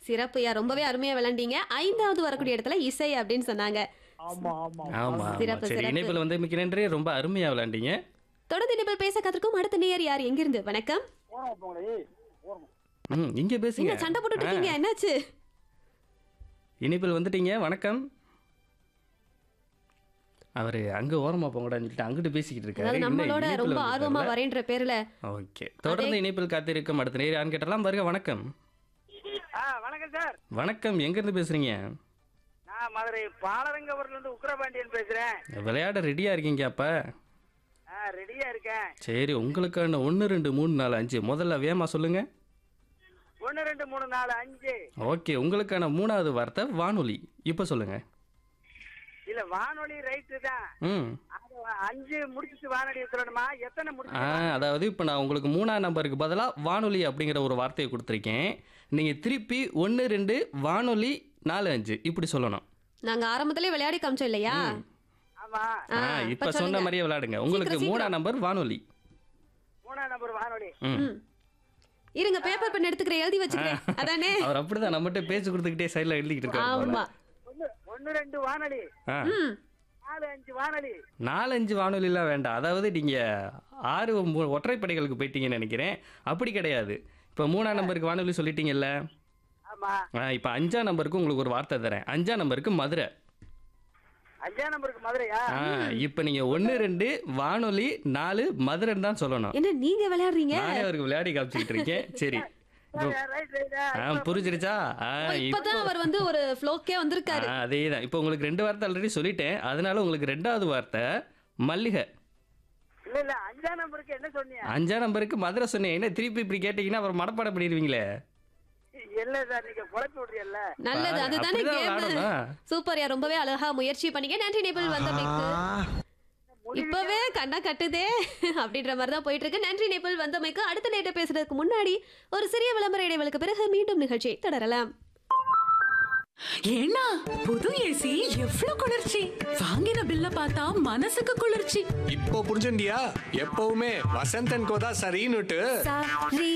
சிறப்புயா ரொம்பவே அருமையா விளையாண்டீங்க ஐந்தாவது வரக்கூடிய இடத்துல இசை அப்படின்னு சொன்னாங்க ஆமா ஆமா ஆமா ஆமா. சிறப்பு, சரி சிறப்பு. இணைப்பில் வந்து மிக்க நன்றி ரொம்ப அருமையா விளையாண்டீங்க தொடர்ந்து நிபல் பேச கத்திருக்கும் அடுத்த நேயர் யார் எங்கிருந்து வணக்கம் போறோம் போங்களே போறோம் ம் இங்க பேசுங்க நீங்க சண்டை போட்டுட்டு இருக்கீங்க என்னாச்சு இணைப்பில் வந்துட்டீங்க வணக்கம் அவரு அங்க ஓரமா போங்கடான்னு சொல்லிட்டு அங்கிட்டு பேசிக்கிட்டு இருக்காரு அதாவது இன்னும் நம்மளோட இணைப்புல ரொம்ப வந்து ஆர்வமா வரல. வரேன்ற பேர்ல ஓகே தொடர்ந்து இணைப்பில் காத்திருக்கும் அடுத்த நேரம் யாருன்னு கேட்டலாம் பாருங்க வணக்கம் ஆ வணக்கம் சார் வணக்கம் எங்க இருந்து பேசுறீங்க நான் மதுரை பாலரங்கபுரத்துல இருந்து உக்ரபாண்டியன் பேசுறேன் விளையாட ரெடியா இருக்கீங்க அப்ப ஆ ரெடியா இருக்கேன் சரி உங்களுக்கான ஒன்று ரெண்டு மூணு நாலு அஞ்சு முதல்ல வேமா சொல்லுங்க ஒன்னு ரெண்டு மூணு நாலு அஞ்சு ஓகே உங்களுக்கான மூணாவது வார்த்தை வானொலி இப்போ சொல்லுங்க இல்ல வானொலி ரைட்டு தான் ம் அது அஞ்சு முடிச்சிட்டு வானொலி சொல்லணுமா எத்தனை ஆ முடிச்சு அதாவது இப்போ நான் உங்களுக்கு மூணாம் நம்பருக்கு பதிலாக வானொலி அப்படிங்கிற ஒரு வார்த்தையை கொடுத்துருக்கேன் நீங்கள் திருப்பி ஒன்று ரெண்டு வானொலி நாலு அஞ்சு இப்படி சொல்லணும் நாங்க ஆரம்பத்திலே விளையாடி காமிச்சோம் இல்லையா ஆமா ஆ, ஆ இப்ப இப்போ சொன்ன சொல்லுங்க. மாதிரியே விளையாடுங்க உங்களுக்கு சீக்கிரம், மூணாம் நம்பர் வானொலி மூணாம் நம்பர் வானொலி ம் ம். இருங்க பேப்பர் பென் எடுத்துக்கிறேன் எழுதி வச்சுக்கிறேன் அதானே அவர் அப்படிதான் நம்மகிட்ட பேச்சு கொடுத்துக்கிட்டே சைடில் எழுதிக்கிட்டு இருக்காரு போல. ஆமா ஒன்னு ஒன்னு ரெண்டு வானொலி ஆ ம் நாலு அஞ்சு வானொலி நாலஞ்சு வானொலிலாம் வேண்டாம் அதாவது நீங்கள் ஆறு மூ- ஒற்றைப்படைகளுக்கு போயிட்டீங்கன்னு நினைக்கிறேன் அப்படி கிடையாது இப்போ மூணாம் நம்பருக்கு வானொலி சொல்லிட்டீங்கல்ல ஆமா ஆ இப்போ அஞ்சாம் நம்பருக்கு உங்களுக்கு ஒரு வார்த்தை தரேன் அஞ்சாம் நம்பருக்கு மதுரை அஞ்சாம் நம்பருக்கு மதுரையா ஆ இப்போ நீங்கள் ஒன்று ரெண்டு வானொலி நாலு மதுரைன்னு தான் சொல்லணும் என்ன நீங்க விளையாடுறீங்க நானே அவருக்கு விளையாடி காமிச்சிக்கிட்டு இருக்கேன் சரி இப்போ ரைட் ரைட்டா ஆ புரிஞ்சிருச்சா ஆ இப்போ இப்பதான் அவர் வந்து ஒரு ஃப்ளோக்கே வந்திருக்காரு அதே தான் இப்போ உங்களுக்கு ரெண்டு வார்த்தை ஆல்ரெடி சொல்லிட்டேன் அதனால உங்களுக்கு ரெண்டாவது வார்த்தை மல்லிகை இல்ல இல்ல அஞ்சாம் நம்பருக்கு என்ன சொன்னீங்க அஞ்சாம் நம்பருக்கு மதுரை சொன்னேன் என்ன திருப்பி இப்படி கேட்டீங்கன்னா அப்புறம் மனப்பாடம் பண்ணிடுவீங்களே இல்ல சார் நீங்க குழப்பி விடுறீல்ல நல்லது பாரு, அதுதானே அப்படிதான் கேம் விளையாடணும். சூப்பர்யா ரொம்பவே அழகா முயற்சி பண்ணீங்க நன்றி நேபிள் வந்தமைக்கு இப்பவே கண்ணா கட்டுதே அப்படின்ற மாதிரி தான் போயிட்டு இருக்கு நன்றி நேபிள் வந்தமைக்கு அடுத்த நேட்ட பேசுறதுக்கு முன்னாடி ஒரு சிறிய விளம்பர இடைவெளிக்கு பிறகு மீண்டும் நிகழ்ச்சியை தொடரலாம் ஏன்னா புது ஏசி எவ்வளவு குளிர்ச்சி வாங்கின பில்ல பார்த்தா மனசுக்கு குளிர்ச்சி இப்போ புரிஞ்சுண்டியா எப்பவுமே வசந்தன் கோதா சரின்னுட்டு சாரி